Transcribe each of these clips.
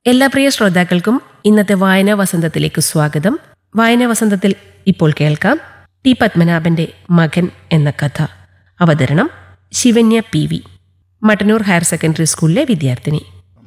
എല്ലാ പ്രിയ ശ്രോതാക്കൾക്കും ഇന്നത്തെ വായനാ വസന്തത്തിലേക്ക് സ്വാഗതം വായനാ വസന്തത്തിൽ ഇപ്പോൾ കേൾക്കാം ടി പത്മനാഭന്റെ മകൻ എന്ന കഥ അവതരണം Shivanya P V Mattannur higher secondary സ്കൂളിലെ വിദ്യാർത്ഥിനി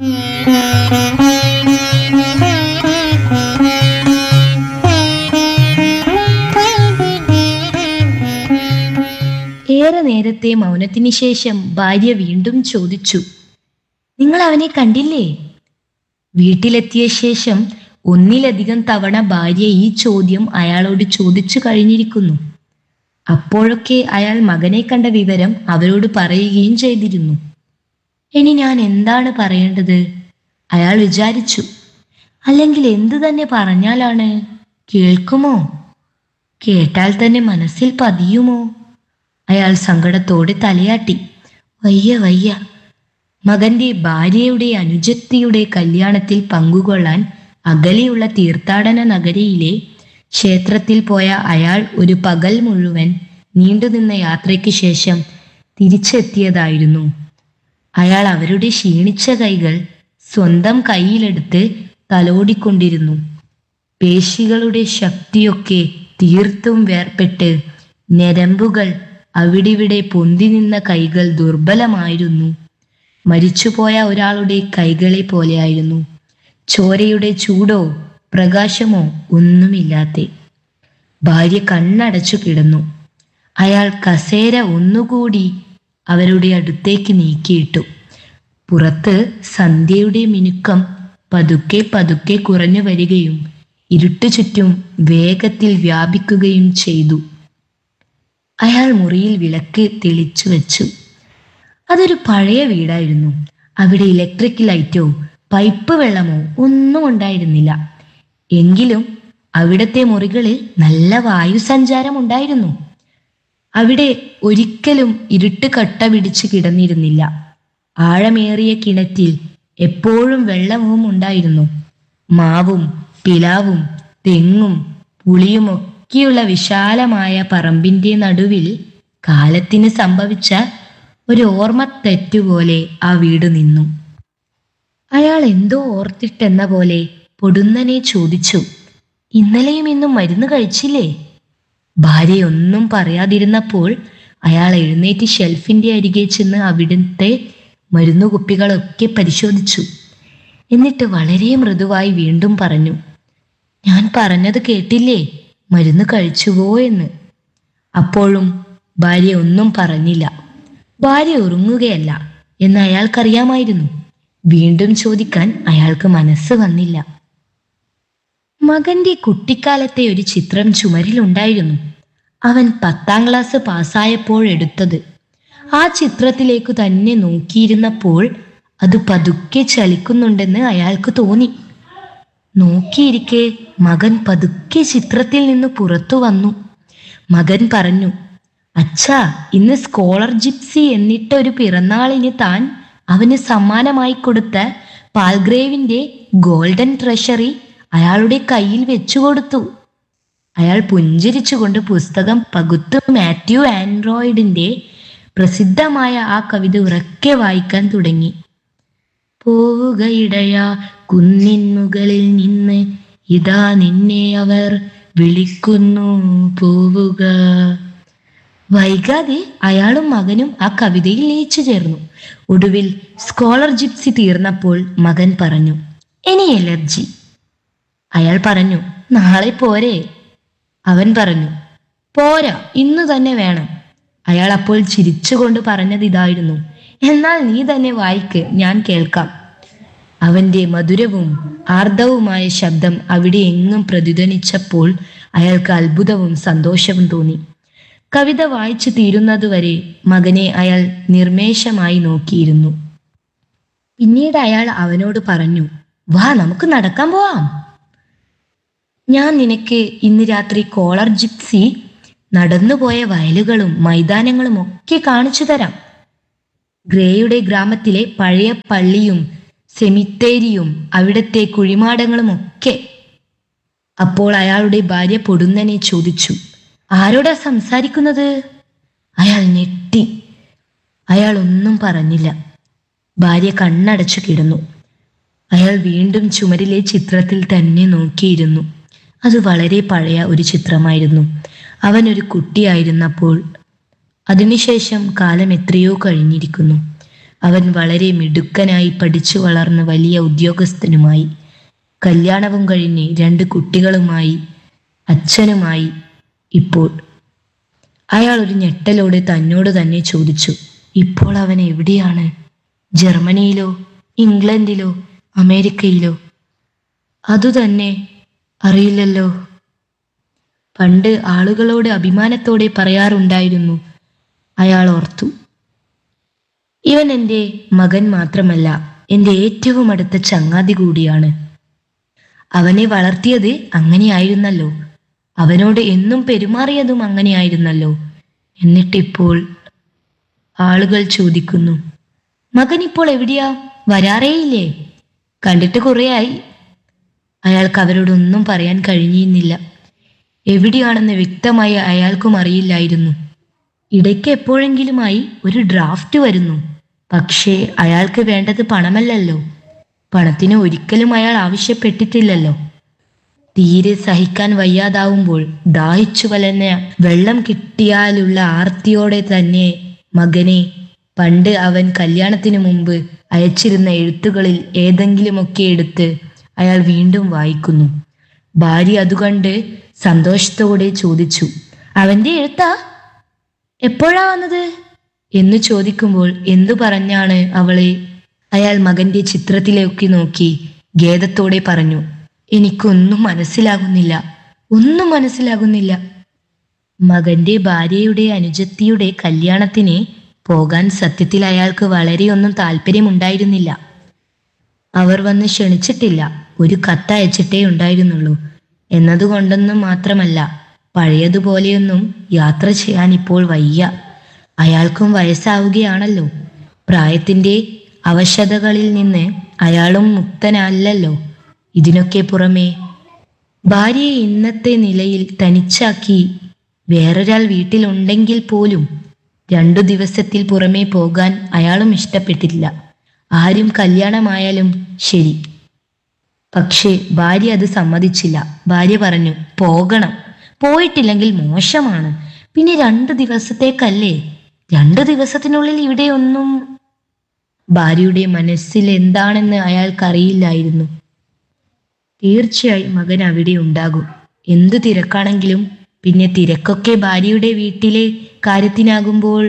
ഏറെ നേരത്തെ മൗനത്തിന് ശേഷം ഭാര്യ വീണ്ടും ചോദിച്ചു നിങ്ങൾ അവനെ കണ്ടില്ലേ വീട്ടിലെത്തിയ ശേഷം ഒന്നിലധികം തവണ ഭാര്യ ഈ ചോദ്യം അയാളോട് ചോദിച്ചു കഴിഞ്ഞിരിക്കുന്നു അപ്പോഴൊക്കെ അയാൾ മകനെ കണ്ട വിവരം അവരോട് പറയുകയും ചെയ്തിരുന്നു ഇനി ഞാൻ എന്താണ് പറയേണ്ടത് അയാൾ വിചാരിച്ചു അല്ലെങ്കിൽ എന്തു തന്നെ പറഞ്ഞാലാണ് കേൾക്കുമോ കേട്ടാൽ തന്നെ മനസ്സിൽ പതിയുമോ അയാൾ സങ്കടത്തോടെ തലയാട്ടി വയ്യ വയ്യ മകന്റെ ഭാര്യയുടെ അനുജത്തിയുടെ കല്യാണത്തിൽ പങ്കുകൊള്ളാൻ അകലെയുള്ള തീർത്ഥാടന നഗരിയിലെ ക്ഷേത്രത്തിൽ പോയ അയാൾ ഒരു പകൽ മുഴുവൻ നീണ്ടുനിന്ന യാത്രയ്ക്ക് ശേഷം തിരിച്ചെത്തിയതായിരുന്നു അയാൾ അവരുടെ ക്ഷീണിച്ച കൈകൾ സ്വന്തം കയ്യിലെടുത്ത് തലോടിക്കൊണ്ടിരുന്നു പേശികളുടെ ശക്തിയൊക്കെ തീർത്തും വേർപെട്ട് ഞരമ്പുകൾ അവിടിവിടെ പൊന്തി നിന്ന കൈകൾ ദുർബലമായിരുന്നു മരിച്ചുപോയ ഒരാളുടെ കൈകളെ പോലെയായിരുന്നു ചോരയുടെ ചൂടോ പ്രകാശമോ ഒന്നുമില്ലാതെ ഭാര്യ കണ്ണടച്ചു കിടന്നു അയാൾ കസേര ഒന്നുകൂടി അവരുടെ അടുത്തേക്ക് നീക്കിയിട്ടു പുറത്ത് സന്ധ്യയുടെ മിനുക്കം പതുക്കെ പതുക്കെ കുറഞ്ഞു വരികയും ഇരുട്ടു ചുറ്റും വേഗത്തിൽ വ്യാപിക്കുകയും ചെയ്തു അയാൾ മുറിയിൽ വിളക്ക് തെളിച്ചു വെച്ചു അതൊരു പഴയ വീടായിരുന്നു അവിടെ ഇലക്ട്രിക് ലൈറ്റോ പൈപ്പ് വെള്ളമോ ഒന്നും ഉണ്ടായിരുന്നില്ല എങ്കിലും അവിടത്തെ മുറികളിൽ നല്ല വായു സഞ്ചാരം ഉണ്ടായിരുന്നു അവിടെ ഒരിക്കലും ഇരുട്ട് കട്ട പിടിച്ച് കിടന്നിരുന്നില്ല ആഴമേറിയ കിണറ്റിൽ എപ്പോഴും വെള്ളവും ഉണ്ടായിരുന്നു മാവും പിലാവും തെങ്ങും പുളിയുമൊക്കെയുള്ള വിശാലമായ പറമ്പിന്റെ നടുവിൽ കാലത്തിന് സംഭവിച്ച ഒരു ഓർമ്മ തെറ്റുപോലെ ആ വീട് നിന്നു അയാൾ എന്തോ ഓർത്തിട്ടെന്ന പോലെ പൊടുന്നനെ ചോദിച്ചു ഇന്നലെയും ഇന്നും മരുന്ന് കഴിച്ചില്ലേ ഭാര്യ ഒന്നും പറയാതിരുന്നപ്പോൾ അയാൾ എഴുന്നേറ്റ് ഷെൽഫിന്റെ അരികെ ചെന്ന് അവിടുത്തെ മരുന്നുകുപ്പികളൊക്കെ പരിശോധിച്ചു എന്നിട്ട് വളരെ മൃദുവായി വീണ്ടും പറഞ്ഞു ഞാൻ പറഞ്ഞത് കേട്ടില്ലേ മരുന്ന് കഴിച്ചുവോ എന്ന് അപ്പോഴും ഭാര്യ ഒന്നും പറഞ്ഞില്ല ഭാര്യ ഉറങ്ങുകയല്ല എന്ന് അയാൾക്കറിയാമായിരുന്നു വീണ്ടും ചോദിക്കാൻ അയാൾക്ക് മനസ്സ് വന്നില്ല മകന്റെ കുട്ടിക്കാലത്തെ ഒരു ചിത്രം ചുമരിലുണ്ടായിരുന്നു അവൻ പത്താം ക്ലാസ് പാസ്സായപ്പോഴെടുത്തത് ആ ചിത്രത്തിലേക്ക് തന്നെ നോക്കിയിരുന്നപ്പോൾ അത് പതുക്കെ ചലിക്കുന്നുണ്ടെന്ന് അയാൾക്ക് തോന്നി നോക്കിയിരിക്കെ മകൻ പതുക്കെ ചിത്രത്തിൽ നിന്ന് പുറത്തു വന്നു മകൻ പറഞ്ഞു അച്ഛാ ഇന്ന് സ്കോളർ ജിപ്സി എന്നിട്ടൊരു പിറന്നാളിന് താൻ അവന് സമ്മാനമായി കൊടുത്ത പാൽഗ്രേവിന്റെ ഗോൾഡൻ ട്രഷറി അയാളുടെ കയ്യിൽ വെച്ചു കൊടുത്തു അയാൾ പുഞ്ചിരിച്ചുകൊണ്ട് പുസ്തകം പകുത്തു മാത്യു ആൻഡ്രോയിഡിന്റെ പ്രസിദ്ധമായ ആ കവിത ഉറക്കെ വായിക്കാൻ തുടങ്ങി പോവുകയിടയാ കുന്നിൻ മുകളിൽ നിന്ന് ഇതാ നിന്നെ അവർ വിളിക്കുന്നു പോവുക വൈകാതെ അയാളും മകനും ആ കവിതയിൽ ലയിച്ചു ചേർന്നു ഒടുവിൽ സ്കോളർ ജിപ്സി തീർന്നപ്പോൾ മകൻ പറഞ്ഞു ഇനി എലർജി അയാൾ പറഞ്ഞു നാളെ പോരെ അവൻ പറഞ്ഞു പോരാ ഇന്ന് തന്നെ വേണം അയാൾ അപ്പോൾ ചിരിച്ചുകൊണ്ട് പറഞ്ഞത് ഇതായിരുന്നു എന്നാൽ നീ തന്നെ വായിക്ക് ഞാൻ കേൾക്കാം അവന്റെ മധുരവും ആർദ്രവുമായ ശബ്ദം അവിടെ എങ്ങും പ്രതിധ്വനിച്ചപ്പോൾ അയാൾക്ക് അത്ഭുതവും സന്തോഷവും തോന്നി കവിത വായിച്ചു തീരുന്നതുവരെ മകനെ അയാൾ നിർമേഷമായി നോക്കിയിരുന്നു പിന്നീട് അയാൾ അവനോട് പറഞ്ഞു വാ നമുക്ക് നടക്കാൻ പോവാം ഞാൻ നിനക്ക് ഇന്ന് രാത്രി കോളർ ജിപ്സി നടന്നുപോയ വയലുകളും മൈതാനങ്ങളും ഒക്കെ കാണിച്ചു തരാം ഗ്രേയുടെ ഗ്രാമത്തിലെ പഴയ പള്ളിയും സെമിത്തേരിയും അവിടത്തെ കുഴിമാടങ്ങളും ഒക്കെ അപ്പോൾ അയാളുടെ ഭാര്യ പൊടുന്നനെ ചോദിച്ചു ആരോടാ സംസാരിക്കുന്നത് അയാൾ ഞെട്ടി അയാൾ ഒന്നും പറഞ്ഞില്ല ഭാര്യ കണ്ണടച്ചു കിടന്നു അയാൾ വീണ്ടും ചുമരിലെ ചിത്രത്തിൽ തന്നെ നോക്കിയിരുന്നു അത് വളരെ പഴയ ഒരു ചിത്രമായിരുന്നു അവൻ ഒരു കുട്ടിയായിരുന്നപ്പോൾ അതിനുശേഷം കാലം എത്രയോ കഴിഞ്ഞിരിക്കുന്നു അവൻ വളരെ മിടുക്കനായി പഠിച്ചു വളർന്ന് വലിയ ഉദ്യോഗസ്ഥനുമായി കല്യാണവും കഴിഞ്ഞ് രണ്ട് കുട്ടികളുമായി അച്ഛനുമായി ഇപ്പോൾ അയാൾ ഒരു ഞെട്ടലോടെ തന്നോട് തന്നെ ചോദിച്ചു ഇപ്പോൾ അവൻ എവിടെയാണ് ജർമ്മനിയിലോ ഇംഗ്ലണ്ടിലോ അമേരിക്കയിലോ അതുതന്നെ അറിയില്ലല്ലോ പണ്ട് ആളുകളോട് അഭിമാനത്തോടെ പറയാറുണ്ടായിരുന്നു അയാൾ ഓർത്തു ഇവൻ എൻ്റെ മകൻ മാത്രമല്ല എൻ്റെ ഏറ്റവും അടുത്ത ചങ്ങാതി കൂടിയാണ് അവനെ വളർത്തിയത് അങ്ങനെയായിരുന്നല്ലോ അവനോട് എന്നും പെരുമാറിയതും അങ്ങനെയായിരുന്നല്ലോ എന്നിട്ടിപ്പോൾ ആളുകൾ ചോദിക്കുന്നു മകൻ ഇപ്പോൾ എവിടെയാ വരാറേയില്ലേ കണ്ടിട്ട് കുറേയായി അയാൾക്ക് അവരോടൊന്നും പറയാൻ കഴിഞ്ഞിരുന്നില്ല എവിടെയാണെന്ന് വ്യക്തമായി അയാൾക്കും അറിയില്ലായിരുന്നു ഇടയ്ക്ക് എപ്പോഴെങ്കിലുമായി ഒരു ഡ്രാഫ്റ്റ് വരുന്നു പക്ഷേ അയാൾക്ക് വേണ്ടത് പണമല്ലല്ലോ പണത്തിന് ഒരിക്കലും അയാൾ ആവശ്യപ്പെട്ടിട്ടില്ലല്ലോ തീരെ സഹിക്കാൻ വയ്യാതാവുമ്പോൾ ദാഹിച്ചു വലഞ്ഞ വെള്ളം കിട്ടിയാലുള്ള ആർത്തിയോടെ തന്നെ മകനെ പണ്ട് അവൻ കല്യാണത്തിനു മുമ്പ് അയച്ചിരുന്ന എഴുത്തുകളിൽ ഏതെങ്കിലുമൊക്കെ എടുത്ത് അയാൾ വീണ്ടും വായിക്കുന്നു ഭാര്യ അതുകണ്ട് സന്തോഷത്തോടെ ചോദിച്ചു അവന്റെ എഴുത്താ എപ്പോഴാ വന്നത് എന്ന് ചോദിക്കുമ്പോൾ എന്തു പറഞ്ഞാണ് അവളെ അയാൾ മകന്റെ ചിത്രത്തിലേക്ക് നോക്കി ഖേദത്തോടെ പറഞ്ഞു എനിക്കൊന്നും മനസ്സിലാകുന്നില്ല ഒന്നും മനസ്സിലാകുന്നില്ല മകന്റെ ഭാര്യയുടെ അനുജത്തിയുടെ കല്യാണത്തിന് പോകാൻ സത്യത്തിൽ അയാൾക്ക് വളരെയൊന്നും താല്പര്യമുണ്ടായിരുന്നില്ല അവർ വന്ന് ക്ഷണിച്ചിട്ടില്ല ഒരു കത്തയച്ചിട്ടേ ഉണ്ടായിരുന്നുള്ളൂ എന്നതുകൊണ്ടൊന്നും മാത്രമല്ല പഴയതുപോലെയൊന്നും യാത്ര ചെയ്യാൻ ഇപ്പോൾ വയ്യ അയാൾക്കും വയസ്സാവുകയാണല്ലോ പ്രായത്തിന്റെ അവശതകളിൽ നിന്ന് അയാളും മുക്തനല്ലല്ലോ ഇതിനൊക്കെ പുറമേ ഭാര്യയെ ഇന്നത്തെ നിലയിൽ തനിച്ചാക്കി വേറൊരാൾ വീട്ടിലുണ്ടെങ്കിൽ പോലും രണ്ടു ദിവസത്തിൽ പുറമേ പോകാൻ അയാളും ഇഷ്ടപ്പെട്ടില്ല ആരും കല്യാണമായാലും ശരി പക്ഷേ ഭാര്യ അത് സമ്മതിച്ചില്ല ഭാര്യ പറഞ്ഞു പോകണം പോയിട്ടില്ലെങ്കിൽ മോശമാണ് പിന്നെ രണ്ടു ദിവസത്തേക്കല്ലേ രണ്ടു ദിവസത്തിനുള്ളിൽ ഇവിടെ ഒന്നും ഭാര്യയുടെ മനസ്സിൽ എന്താണെന്ന് അയാൾക്കറിയില്ലായിരുന്നു തീർച്ചയായും മകൻ അവിടെ ഉണ്ടാകും എന്തു തിരക്കാണെങ്കിലും പിന്നെ തിരക്കൊക്കെ ഭാര്യയുടെ വീട്ടിലെ കാര്യത്തിനാകുമ്പോൾ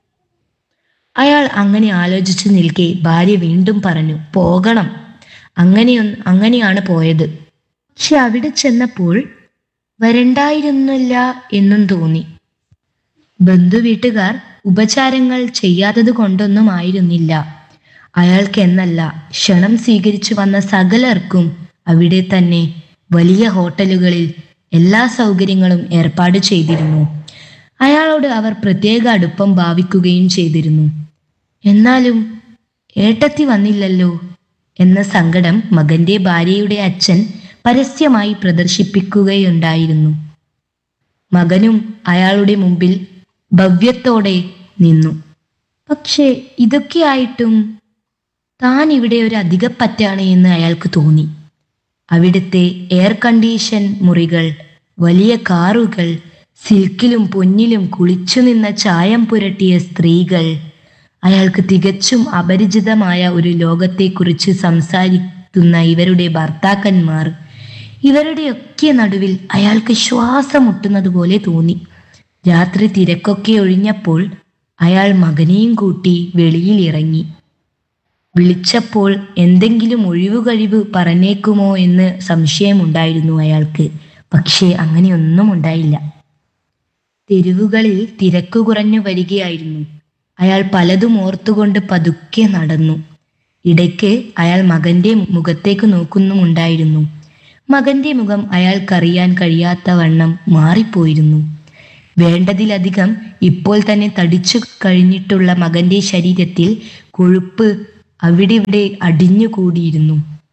അയാൾ അങ്ങനെ ആലോചിച്ചു നിൽക്കെ ഭാര്യ വീണ്ടും പറഞ്ഞു പോകണം അങ്ങനെയൊന്ന് അങ്ങനെയാണ് പോയത് പക്ഷെ അവിടെ ചെന്നപ്പോൾ വരണ്ടായിരുന്നില്ല എന്നും തോന്നി ബന്ധുവീട്ടുകാർ ഉപചാരങ്ങൾ ചെയ്യാത്തത് കൊണ്ടൊന്നും ആയിരുന്നില്ല അയാൾക്കെന്നല്ല ക്ഷണം സ്വീകരിച്ചു വന്ന സകലർക്കും അവിടെ തന്നെ വലിയ ഹോട്ടലുകളിൽ എല്ലാ സൗകര്യങ്ങളും ഏർപ്പാട് ചെയ്തിരുന്നു അയാളോട് അവർ പ്രത്യേക അടുപ്പം ഭാവിക്കുകയും ചെയ്തിരുന്നു എന്നാലും ഏട്ടത്തി വന്നില്ലല്ലോ എന്ന സങ്കടം മകന്റെ ഭാര്യയുടെ അച്ഛൻ പരസ്യമായി പ്രദർശിപ്പിക്കുകയുണ്ടായിരുന്നു മകനും അയാളുടെ മുമ്പിൽ ഭവ്യത്തോടെ നിന്നു പക്ഷേ ഇതൊക്കെയായിട്ടും താൻ ഇവിടെ ഒരു അധികപ്പറ്റാണ് എന്ന് അയാൾക്ക് തോന്നി അവിടുത്തെ എയർ കണ്ടീഷൻ മുറികൾ വലിയ കാറുകൾ സിൽക്കിലും പൊന്നിലും കുളിച്ചു നിന്ന ചായം പുരട്ടിയ സ്ത്രീകൾ അയാൾക്ക് തികച്ചും അപരിചിതമായ ഒരു ലോകത്തെക്കുറിച്ച് സംസാരിക്കുന്ന ഇവരുടെ ഭർത്താക്കന്മാർ ഇവരുടെയൊക്കെ നടുവിൽ അയാൾക്ക് ശ്വാസം മുട്ടുന്നത് പോലെ തോന്നി രാത്രി തിരക്കൊക്കെ ഒഴിഞ്ഞപ്പോൾ അയാൾ മകനെയും കൂട്ടി വെളിയിൽ ഇറങ്ങി വിളിച്ചപ്പോൾ എന്തെങ്കിലും ഒഴിവുകഴിവ് പറഞ്ഞേക്കുമോ എന്ന് സംശയമുണ്ടായിരുന്നു അയാൾക്ക് പക്ഷേ അങ്ങനെയൊന്നും ഉണ്ടായില്ല തെരുവുകളിൽ തിരക്ക് കുറഞ്ഞു വരികയായിരുന്നു അയാൾ പലതും ഓർത്തുകൊണ്ട് പതുക്കെ നടന്നു ഇടയ്ക്ക് അയാൾ മകന്റെ മുഖത്തേക്ക് നോക്കുന്നുമുണ്ടായിരുന്നു മകന്റെ മുഖം അയാൾക്കറിയാൻ കഴിയാത്ത വണ്ണം മാറിപ്പോയിരുന്നു വേണ്ടതിലധികം ഇപ്പോൾ തന്നെ തടിച്ചു കഴിഞ്ഞിട്ടുള്ള മകന്റെ ശരീരത്തിൽ കൊഴുപ്പ് അവിടെ ഇവിടെ അടിഞ്ഞുകൂടിയിരുന്നു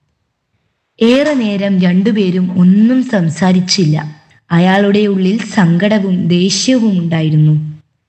ഏറെ നേരം രണ്ടുപേരും ഒന്നും സംസാരിച്ചില്ല അയാളുടെ ഉള്ളിൽ സങ്കടവും ദേഷ്യവും ഉണ്ടായിരുന്നു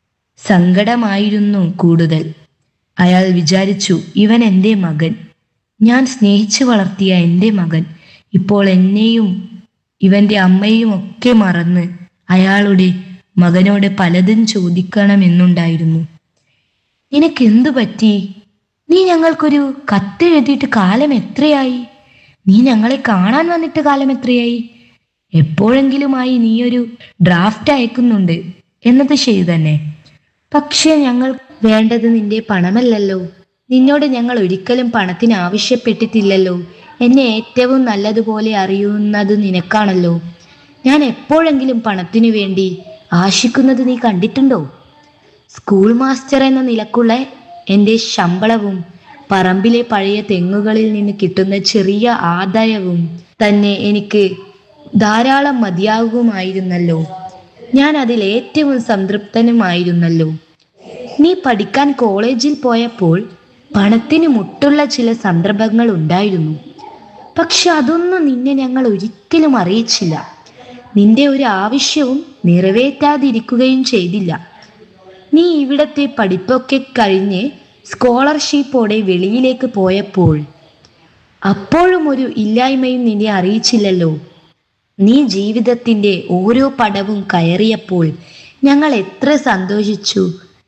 സങ്കടമായിരുന്നു കൂടുതൽ അയാൾ വിചാരിച്ചു ഇവൻ എൻ്റെ മകൻ ഞാൻ സ്നേഹിച്ചു വളർത്തിയ എൻ്റെ മകൻ ഇപ്പോൾ എന്നെയും ഇവന്റെ അമ്മയും ഒക്കെ മറന്ന് അയാളുടെ മകനോട് പലതും ചോദിക്കണമെന്നുണ്ടായിരുന്നു നിനക്ക് എന്തു പറ്റി നീ ഞങ്ങൾക്കൊരു കത്ത് എഴുതിയിട്ട് കാലം എത്രയായി നീ ഞങ്ങളെ കാണാൻ വന്നിട്ട് കാലം എത്രയായി എപ്പോഴെങ്കിലുമായി നീ ഒരു ഡ്രാഫ്റ്റ് അയക്കുന്നുണ്ട് എന്നത് ശരി തന്നെ പക്ഷേ ഞങ്ങൾ വേണ്ടത് നിന്റെ പണമല്ലല്ലോ നിന്നോട് ഞങ്ങൾ ഒരിക്കലും പണത്തിന് ആവശ്യപ്പെട്ടിട്ടില്ലല്ലോ എന്നെ ഏറ്റവും നല്ലതുപോലെ അറിയുന്നത് നിനക്കാണല്ലോ ഞാൻ എപ്പോഴെങ്കിലും പണത്തിനു വേണ്ടി ആശിക്കുന്നത് നീ കണ്ടിട്ടുണ്ടോ സ്കൂൾ മാസ്റ്റർ എന്ന നിലക്കുള്ള എൻ്റെ ശമ്പളവും പറമ്പിലെ പഴയ തെങ്ങുകളിൽ നിന്ന് കിട്ടുന്ന ചെറിയ ആദായവും തന്നെ എനിക്ക് ധാരാളം മതിയാകുമായിരുന്നല്ലോ ഞാൻ അതിൽ ഏറ്റവും സംതൃപ്തനുമായിരുന്നല്ലോ നീ പഠിക്കാൻ കോളേജിൽ പോയപ്പോൾ പണത്തിന് മുട്ടുള്ള ചില സന്ദർഭങ്ങൾ ഉണ്ടായിരുന്നു പക്ഷെ അതൊന്നും നിന്നെ ഞങ്ങൾ ഒരിക്കലും അറിയിച്ചില്ല നിന്റെ ഒരു ആവശ്യവും നിറവേറ്റാതിരിക്കുകയും ചെയ്തില്ല നീ ഇവിടത്തെ പഠിപ്പൊക്കെ കഴിഞ്ഞ് സ്കോളർഷിപ്പോടെ വെളിയിലേക്ക് പോയപ്പോൾ അപ്പോഴും ഒരു ഇല്ലായ്മയും നിന്നെ അറിയിച്ചില്ലല്ലോ നീ ജീവിതത്തിന്റെ ഓരോ പടവും കയറിയപ്പോൾ ഞങ്ങൾ എത്ര സന്തോഷിച്ചു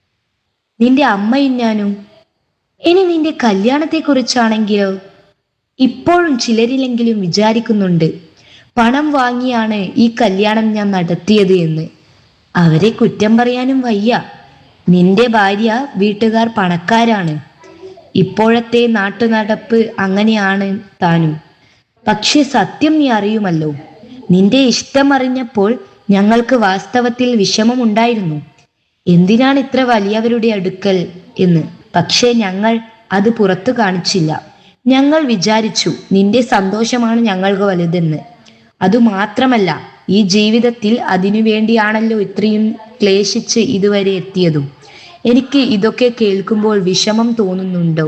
നിന്റെ അമ്മയും ഞാനും ഇനി നിന്റെ കല്യാണത്തെക്കുറിച്ചാണെങ്കിലോ ഇപ്പോഴും ചിലരിലെങ്കിലും വിചാരിക്കുന്നുണ്ട് പണം വാങ്ങിയാണ് ഈ കല്യാണം ഞാൻ നടത്തിയത് എന്ന് അവരെ കുറ്റം പറയാനും വയ്യ നിന്റെ ഭാര്യ വീട്ടുകാർ പണക്കാരാണ് ഇപ്പോഴത്തെ നാട്ടുനടപ്പ് അങ്ങനെയാണ് താനും പക്ഷെ സത്യം നീ അറിയുമല്ലോ നിന്റെ ഇഷ്ടം അറിഞ്ഞപ്പോൾ ഞങ്ങൾക്ക് വാസ്തവത്തിൽ വിഷമമുണ്ടായിരുന്നു എന്തിനാണ് ഇത്ര വലിയവരുടെ അടുക്കൽ എന്ന് പക്ഷേ ഞങ്ങൾ അത് പുറത്തു കാണിച്ചില്ല ഞങ്ങൾ വിചാരിച്ചു നിന്റെ സന്തോഷമാണ് ഞങ്ങൾക്ക് വലുതെന്ന് അതുമാത്രമല്ല ഈ ജീവിതത്തിൽ അതിനു വേണ്ടിയാണല്ലോ ഇത്രയും ക്ലേശിച്ച് ഇതുവരെ എത്തിയതും എനിക്ക് ഇതൊക്കെ കേൾക്കുമ്പോൾ വിഷമം തോന്നുന്നുണ്ടോ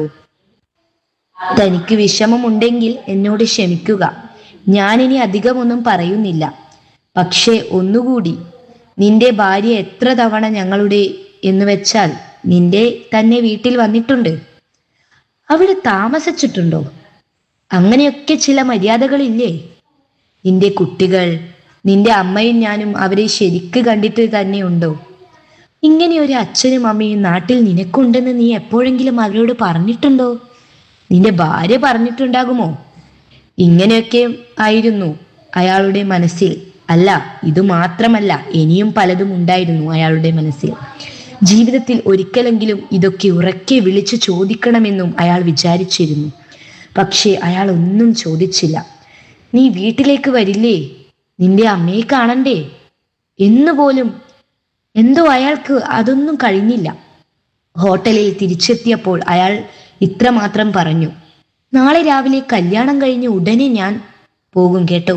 തനിക്ക് വിഷമമുണ്ടെങ്കിൽ എന്നോട് ക്ഷമിക്കുക ഞാനിനി അധികമൊന്നും പറയുന്നില്ല പക്ഷേ ഒന്നുകൂടി നിന്റെ ഭാര്യ എത്ര തവണ ഞങ്ങളുടെ എന്ന് വെച്ചാൽ നിന്റെ തന്നെ വീട്ടിൽ വന്നിട്ടുണ്ട് അവിടെ താമസിച്ചിട്ടുണ്ടോ അങ്ങനെയൊക്കെ ചില മര്യാദകളില്ലേ നിന്റെ കുട്ടികൾ നിന്റെ അമ്മയും ഞാനും അവരെ ശരിക്ക് കണ്ടിട്ട് തന്നെയുണ്ടോ ഇങ്ങനെ ഒരു അച്ഛനും അമ്മയും നാട്ടിൽ നിനക്കുണ്ടെന്ന് നീ എപ്പോഴെങ്കിലും അവരോട് പറഞ്ഞിട്ടുണ്ടോ നിന്റെ ഭാര്യ പറഞ്ഞിട്ടുണ്ടാകുമോ ഇങ്ങനെയൊക്കെ ആയിരുന്നു അയാളുടെ മനസ്സിൽ അല്ല ഇത് മാത്രമല്ല ഇനിയും പലതും ഉണ്ടായിരുന്നു അയാളുടെ മനസ്സിൽ ജീവിതത്തിൽ ഒരിക്കലെങ്കിലും ഇതൊക്കെ ഉറക്കെ വിളിച്ചു ചോദിക്കണമെന്നും അയാൾ വിചാരിച്ചിരുന്നു പക്ഷേ അയാൾ ഒന്നും ചോദിച്ചില്ല നീ വീട്ടിലേക്ക് വരില്ലേ നിന്റെ അമ്മയെ കാണണ്ടേ എന്നുപോലും എന്തോ അയാൾക്ക് അതൊന്നും കഴിഞ്ഞില്ല ഹോട്ടലിൽ തിരിച്ചെത്തിയപ്പോൾ അയാൾ ഇത്രമാത്രം പറഞ്ഞു നാളെ രാവിലെ കല്യാണം കഴിഞ്ഞ് ഉടനെ ഞാൻ പോകും കേട്ടോ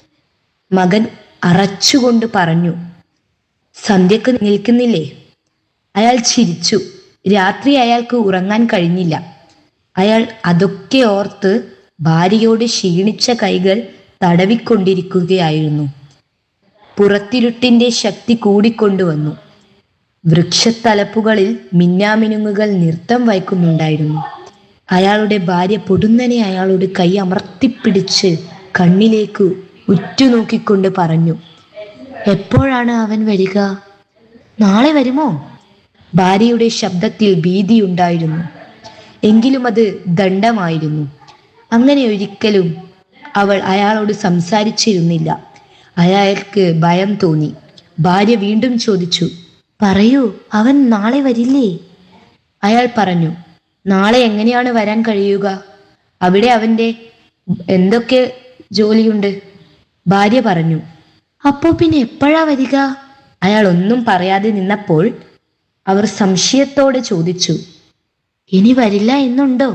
മകൻ അറച്ചുകൊണ്ട് പറഞ്ഞു സന്ധ്യക്ക് നിൽക്കുന്നില്ലേ അയാൾ ചിരിച്ചു രാത്രി അയാൾക്ക് ഉറങ്ങാൻ കഴിഞ്ഞില്ല അയാൾ അതൊക്കെ ഓർത്ത് ഭാര്യയോട് ക്ഷീണിച്ച കൈകൾ തടവിക്കൊണ്ടിരിക്കുകയായിരുന്നു പുറത്തിരുട്ടിന്റെ ശക്തി കൂടിക്കൊണ്ടുവന്നു വൃക്ഷത്തലപ്പുകളിൽ മിന്നാമിനുങ്ങുകൾ നൃത്തം വയ്ക്കുന്നുണ്ടായിരുന്നു അയാളുടെ ഭാര്യ പൊടുന്നനെ അയാളുടെ കൈ അമർത്തിപ്പിടിച്ച് കണ്ണിലേക്ക് ഉറ്റുനോക്കിക്കൊണ്ട് പറഞ്ഞു എപ്പോഴാണ് അവൻ വരിക നാളെ വരുമോ ഭാര്യയുടെ ശബ്ദത്തിൽ ഭീതിയുണ്ടായിരുന്നു എങ്കിലും അത് ദണ്ഡമായിരുന്നു അങ്ങനെ ഒരിക്കലും അവൾ അയാളോട് സംസാരിച്ചിരുന്നില്ല അയാൾക്ക് ഭയം തോന്നി ഭാര്യ വീണ്ടും ചോദിച്ചു പറയൂ അവൻ നാളെ വരില്ലേ അയാൾ പറഞ്ഞു നാളെ എങ്ങനെയാണ് വരാൻ കഴിയുക അവിടെ അവന്റെ എന്തൊക്കെ ജോലിയുണ്ട് ഭാര്യ പറഞ്ഞു അപ്പോ പിന്നെ എപ്പോഴാ വരിക അയാൾ ഒന്നും പറയാതെ നിന്നപ്പോൾ അവർ സംശയത്തോടെ ചോദിച്ചു ഇനി വരില്ല എന്നുണ്ടോ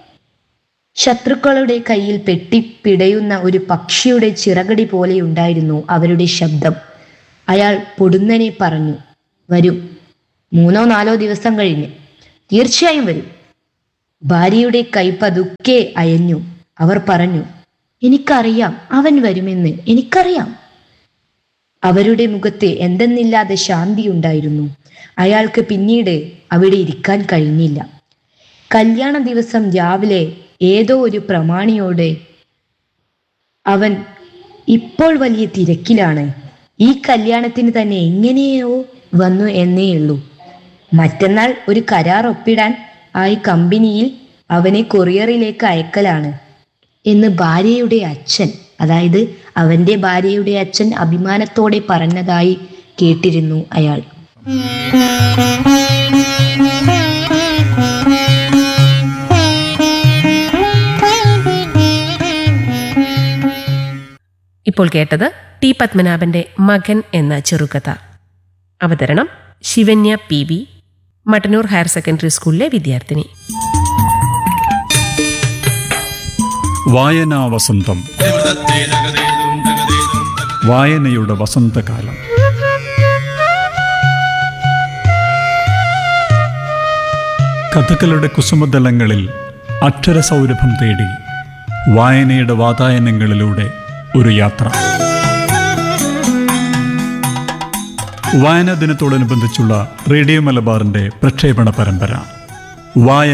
ശത്രുക്കളുടെ കയ്യിൽ പെട്ടിപ്പിടയുന്ന ഒരു പക്ഷിയുടെ ചിറകടി പോലെയുണ്ടായിരുന്നു അവരുടെ ശബ്ദം അയാൾ പൊടുന്നനെ പറഞ്ഞു വരും മൂന്നോ നാലോ ദിവസം കഴിഞ്ഞ് തീർച്ചയായും വരും ഭാര്യയുടെ കൈ പതുക്കെ അയഞ്ഞു അവർ പറഞ്ഞു എനിക്കറിയാം അവൻ വരുമെന്ന് എനിക്കറിയാം അവരുടെ മുഖത്ത് എന്തെന്നില്ലാതെ ശാന്തിയുണ്ടായിരുന്നു അയാൾക്ക് പിന്നീട് അവിടെ ഇരിക്കാൻ കഴിഞ്ഞില്ല കല്യാണ ദിവസം രാവിലെ ഏതോ ഒരു പ്രമാണിയോട് അവൻ ഇപ്പോൾ വലിയ തിരക്കിലാണ് ഈ കല്യാണത്തിന് തന്നെ എങ്ങനെയോ വന്നു എന്നേയുള്ളൂ മറ്റന്നാൾ ഒരു കരാർ ഒപ്പിടാൻ ആയി കമ്പനിയിൽ അവനെ കൊറിയറിലേക്ക് അയക്കലാണ് എന്ന് ഭാര്യയുടെ അച്ഛൻ അതായത് അവന്റെ ഭാര്യയുടെ അച്ഛൻ അഭിമാനത്തോടെ പറഞ്ഞതായി കേട്ടിരുന്നു അയാൾ ഇപ്പോൾ കേട്ടത് ടി പത്മനാഭന്റെ മകൻ എന്ന ചെറുകഥ അവതരണം Shivanya P V Mattannur higher secondary സ്കൂളിലെ വിദ്യാർത്ഥിനി വായനാ വസന്തം വായനയുടെ വസന്തകാലം കഥകളുടെ കുസുമതലങ്ങളിൽ അക്ഷരസൗരഭം തേടി വായനയുടെ വാതായനങ്ങളിലൂടെ ഒരു യാത്ര വായനാ ദിനത്തോടനുബന്ധിച്ചുള്ള റേഡിയോ മലബാറിന്റെ പ്രക്ഷേപണ പരമ്പര വായ